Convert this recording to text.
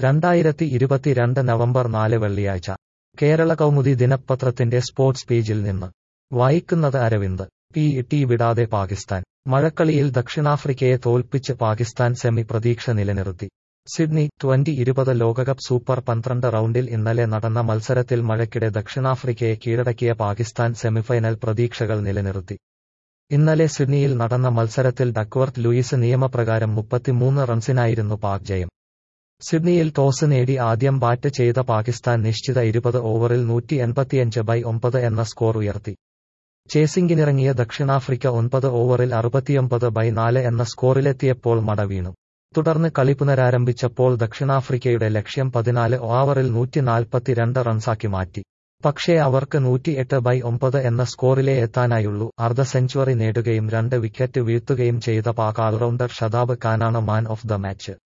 രണ്ടായിരത്തി ഇരുപത്തിരണ്ട് നവംബർ നാല് വെള്ളിയാഴ്ച കേരള കൗമുദി ദിനപത്രത്തിന്റെ സ്പോർട്സ് പേജിൽ നിന്ന് വായിക്കുന്നത് അരവിന്ദ് പി ടി വിടാതെ പാകിസ്ഥാൻ മഴക്കളിയിൽ ദക്ഷിണാഫ്രിക്കയെ തോൽപ്പിച്ച് പാകിസ്ഥാൻ സെമി പ്രതീക്ഷ നിലനിർത്തി സിഡ്നി ട്വന്റി ഇരുപത് ലോകകപ്പ് സൂപ്പർ പന്ത്രണ്ട് റൗണ്ടിൽ ഇന്നലെ നടന്ന മത്സരത്തിൽ മഴയ്ക്കിടെ ദക്ഷിണാഫ്രിക്കയെ കീഴടക്കിയ പാകിസ്ഥാൻ സെമിഫൈനൽ പ്രതീക്ഷകൾ നിലനിർത്തി ഇന്നലെ സിഡ്നിയിൽ നടന്ന മത്സരത്തിൽ ഡക്വർത്ത് ലൂയിസ് നിയമപ്രകാരം മുപ്പത്തിമൂന്ന് റൺസിനായിരുന്നു പാക് ജയം സിഡ്നിയിൽ ടോസ് നേടി ആദ്യം ബാറ്റ് ചെയ്ത പാകിസ്ഥാൻ നിശ്ചിത ഇരുപത് ഓവറിൽ നൂറ്റി എൺപത്തിയഞ്ച് ബൈ ഒമ്പത് എന്ന സ്കോർ ഉയർത്തി ചേസിംഗിനിറങ്ങിയ ദക്ഷിണാഫ്രിക്ക ഒൻപത് ഓവറിൽ അറുപത്തിയൊമ്പത് ബൈ നാല് എന്ന സ്കോറിലെത്തിയപ്പോൾ മട വീണു തുടർന്ന് കളി പുനരാരംഭിച്ചപ്പോൾ ദക്ഷിണാഫ്രിക്കയുടെ ലക്ഷ്യം പതിനാല് ഓവറിൽ നൂറ്റി നാൽപ്പത്തിരണ്ട് റൺസാക്കി മാറ്റി പക്ഷേ അവർക്ക് നൂറ്റിയെട്ട് ബൈ ഒമ്പത് എന്ന സ്കോറിലേ എത്താനായുള്ളൂ അർദ്ധ സെഞ്ചുറി നേടുകയും രണ്ട് വിക്കറ്റ് വീഴ്ത്തുകയും ചെയ്ത പാക് ഓൾറൗണ്ടർ ഷതാബ് ഖാനാണ് മാൻ ഓഫ് ദ മാച്ച്